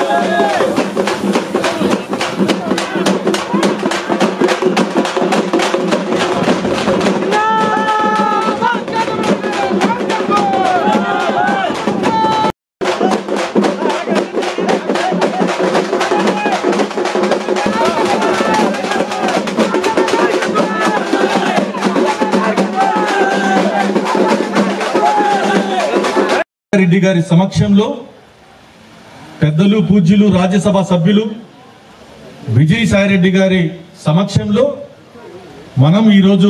రెడ్డి గారి సమక్షంలో పెద్దలు పూజ్యులు రాజ్యసభ సభ్యులు విజయసాయి రెడ్డి గారి సమక్షంలో మనం ఈరోజు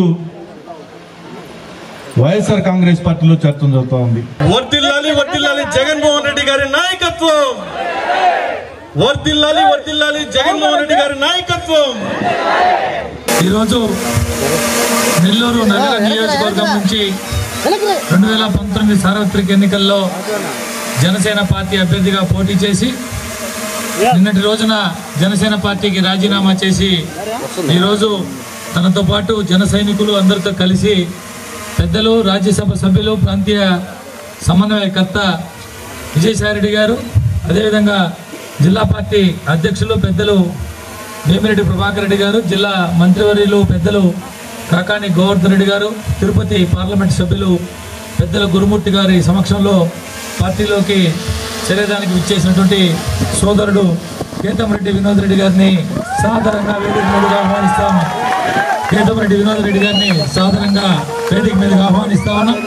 వైఎస్ఆర్ కాంగ్రెస్ పార్టీలో చర్చ జరుగుతూ ఉంది వర్దిల్లాలి వర్దిల్లాలి జగన్మోహన్ రెడ్డి గారి నాయకత్వం వర్దిల్లాలి వర్దిల్లాలి జగన్మోహన్ రెడ్డి గారి నాయకత్వం ఈరోజు నెల్లూరు నగర నియోజకవర్గం నుంచి రెండు వేల పంతొమ్మిది సార్వత్రిక ఎన్నికల్లో జనసేన పార్టీ అభ్యర్థిగా పోటీ చేసి నిన్నటి రోజున జనసేన పార్టీకి రాజీనామా చేసి ఈరోజు తనతో పాటు జన సైనికులు అందరితో కలిసి పెద్దలు రాజ్యసభ సభ్యులు ప్రాంతీయ సమన్వయకర్త విజయసాయిరెడ్డి గారు అదేవిధంగా జిల్లా పార్టీ అధ్యక్షులు పెద్దలు వేమిరెడ్డి ప్రభాకర్ రెడ్డి గారు జిల్లా మంత్రివర్యులు పెద్దలు కాకాని గోవర్ధన్ రెడ్డి గారు తిరుపతి పార్లమెంట్ సభ్యులు పెద్దల గురుమూర్తి గారి సమక్షంలో పార్టీలోకి చేరేదానికి విచ్చేసినటువంటి సోదరుడు కేతంరెడ్డి వినోద్ రెడ్డి గారిని సాధారణంగా వేదిక మీదుగా ఆహ్వానిస్తాము కేతంరెడ్డి వినోద్ రెడ్డి గారిని సాధారణంగా వేదిక మీదుగా ఆహ్వానిస్తా ఉన్నాం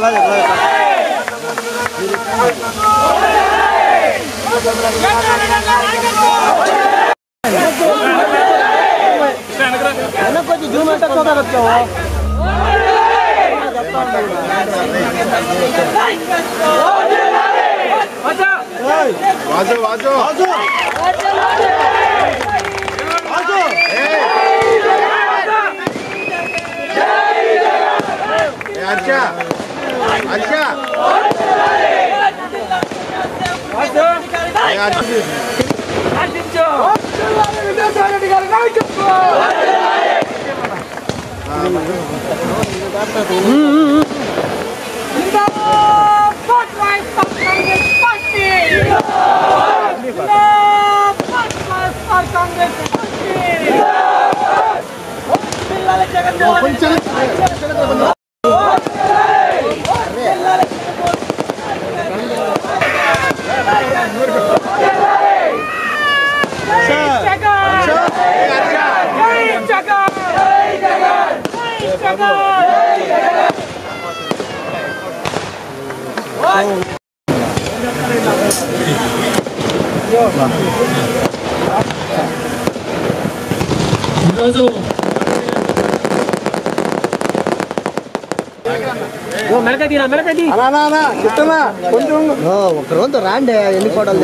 अच्छा अच्छा ఈరోజు అన్నా అన్నా చెప్తున్నా కొంచెం ఒక రోజు రాండి ఎన్ని ఫోటోలు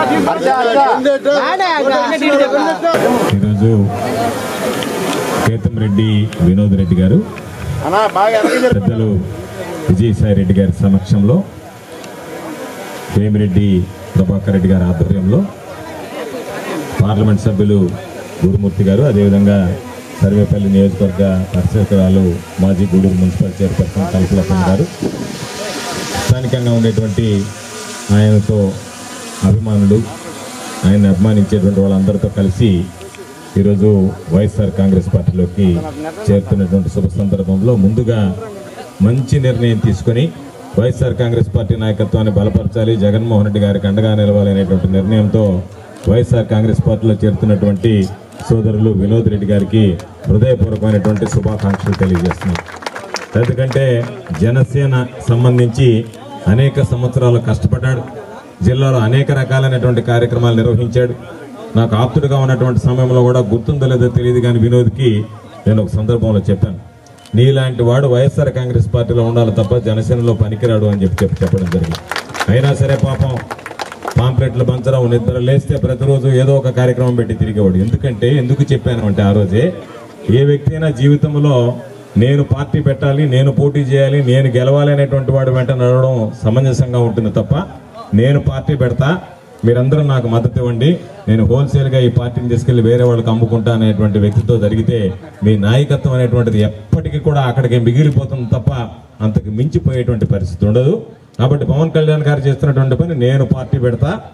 ఈరోజు కేతంరెడ్డి వినోద్ రెడ్డి గారు అన్నా బాగా ఎనర్జీ పెద్దలు విజయసాయి రెడ్డి గారి సమక్షంలో వేమిరెడ్డి ప్రభాకర్ రెడ్డి గారి ఆధ్వర్యంలో పార్లమెంట్ సభ్యులు గురుమూర్తి గారు అదేవిధంగా సర్వేపల్లి నియోజకవర్గ పరిశీలకురాలు మాజీ గూడూరు మున్సిపల్ చైర్పర్సన్ కల్పలపన్ గారు స్థానికంగా ఉండేటువంటి ఆయనతో అభిమానులు ఆయన అభిమానించేటువంటి వాళ్ళందరితో కలిసి ఈరోజు వైఎస్ఆర్ కాంగ్రెస్ పార్టీలోకి చేరుతున్నటువంటి శుభ సందర్భంలో ముందుగా మంచి నిర్ణయం తీసుకొని వైఎస్ఆర్ కాంగ్రెస్ పార్టీ నాయకత్వాన్ని బలపరచాలి జగన్మోహన్ రెడ్డి గారికి అండగా నిలవాలి అనేటువంటి నిర్ణయంతో వైఎస్ఆర్ కాంగ్రెస్ పార్టీలో చేరుతున్నటువంటి సోదరులు వినోద్ రెడ్డి గారికి హృదయపూర్వకమైనటువంటి శుభాకాంక్షలు తెలియజేస్తున్నాం ఎందుకంటే జనసేన సంబంధించి అనేక సంవత్సరాలు కష్టపడ్డాడు జిల్లాలో అనేక రకాలైనటువంటి కార్యక్రమాలు నిర్వహించాడు నాకు ఆప్తుడిగా ఉన్నటువంటి సమయంలో కూడా గుర్తుందో లేదో తెలియదు కానీ వినోద్కి నేను ఒక సందర్భంలో చెప్పాను నీలాంటి వాడు వైఎస్ఆర్ కాంగ్రెస్ పార్టీలో ఉండాలి తప్ప జనసేనలో పనికిరాడు అని చెప్పి చెప్పి చెప్పడం జరిగింది అయినా సరే పాపం పాంప్లెట్లు పంచడం నిద్ర లేస్తే ప్రతిరోజు ఏదో ఒక కార్యక్రమం పెట్టి తిరిగేవాడు ఎందుకంటే ఎందుకు చెప్పాను అంటే ఆ రోజే ఏ వ్యక్తి అయినా జీవితంలో నేను పార్టీ పెట్టాలి నేను పోటీ చేయాలి నేను గెలవాలి అనేటువంటి వాడు వెంట నడవడం సమంజసంగా ఉంటుంది తప్ప నేను పార్టీ పెడతా మీరందరూ నాకు మద్దతు ఇవ్వండి నేను హోల్సేల్గా ఈ పార్టీని తీసుకెళ్లి వేరే వాళ్ళకి అమ్ముకుంటా అనేటువంటి వ్యక్తితో జరిగితే మీ నాయకత్వం అనేటువంటిది ఎప్పటికీ కూడా అక్కడికి మిగిలిపోతుంది తప్ప అంతకు మించిపోయేటువంటి పరిస్థితి ఉండదు కాబట్టి పవన్ కళ్యాణ్ గారు చేస్తున్నటువంటి పని నేను పార్టీ పెడతా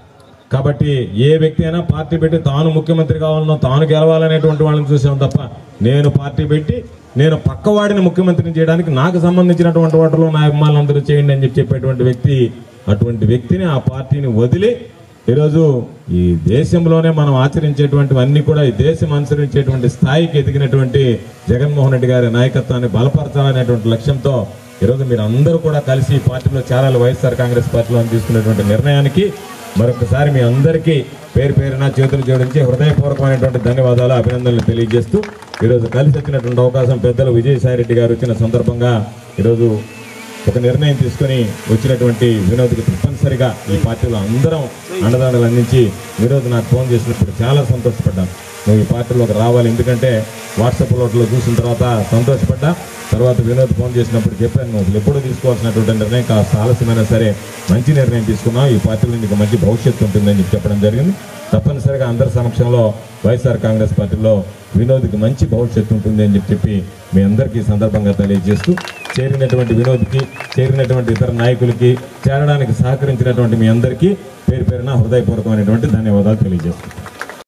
కాబట్టి ఏ వ్యక్తి అయినా పార్టీ పెట్టి తాను ముఖ్యమంత్రి కావాలనో తాను గెలవాలనేటువంటి వాళ్ళని చూసాం తప్ప నేను పార్టీ పెట్టి నేను పక్కవాడిని ముఖ్యమంత్రిని చేయడానికి నాకు సంబంధించినటువంటి ఓటర్లు నా అభిమానులందరూ చేయండి అని చెప్పి చెప్పేటువంటి వ్యక్తి అటువంటి వ్యక్తిని ఆ పార్టీని వదిలి ఈరోజు ఈ దేశంలోనే మనం ఆచరించేటువంటివన్నీ కూడా ఈ దేశం అనుసరించేటువంటి స్థాయికి ఎదిగినటువంటి జగన్మోహన్ రెడ్డి గారి నాయకత్వాన్ని బలపరచాలనేటువంటి లక్ష్యంతో ఈరోజు మీరు అందరూ కూడా కలిసి ఈ పార్టీలో చేరాలి వైఎస్ఆర్ కాంగ్రెస్ పార్టీలో అని తీసుకున్నటువంటి నిర్ణయానికి మరొకసారి మీ అందరికీ పేరు పేరున చేతులు జోడించి హృదయపూర్వకమైనటువంటి ధన్యవాదాలు అభినందనలు తెలియజేస్తూ ఈరోజు కలిసి వచ్చినటువంటి అవకాశం పెద్దలు విజయసాయి రెడ్డి గారు వచ్చిన సందర్భంగా ఈరోజు ఒక నిర్ణయం తీసుకొని వచ్చినటువంటి వినోద్కి తప్పనిసరిగా ఈ పార్టీలో అందరం అండదండలు అందించి వినోద్ నాకు ఫోన్ చేసినప్పుడు చాలా సంతోషపడ్డాను నువ్వు ఈ పార్టీలోకి రావాలి ఎందుకంటే వాట్సాప్ లోట్లో చూసిన తర్వాత సంతోషపడ్డా తర్వాత వినోద్ ఫోన్ చేసినప్పుడు చెప్పాను నువ్వు అసలు ఎప్పుడూ తీసుకోవాల్సినటువంటి నిర్ణయం కాస్త ఆలస్యమైనా సరే మంచి నిర్ణయం తీసుకున్నావు ఈ పార్టీలో నీకు మంచి భవిష్యత్తు ఉంటుందని చెప్పి చెప్పడం జరిగింది తప్పనిసరిగా అందరి సమక్షంలో వైఎస్ఆర్ కాంగ్రెస్ పార్టీలో వినోద్కి మంచి భవిష్యత్తు ఉంటుంది అని చెప్పి చెప్పి మీ అందరికీ ఈ సందర్భంగా తెలియజేస్తూ చేరినటువంటి వినోద్కి చేరినటువంటి ఇతర నాయకులకి చేరడానికి సహకరించినటువంటి మీ అందరికీ పేరు పేరున హృదయపూర్వకమైనటువంటి ధన్యవాదాలు తెలియజేస్తున్నాను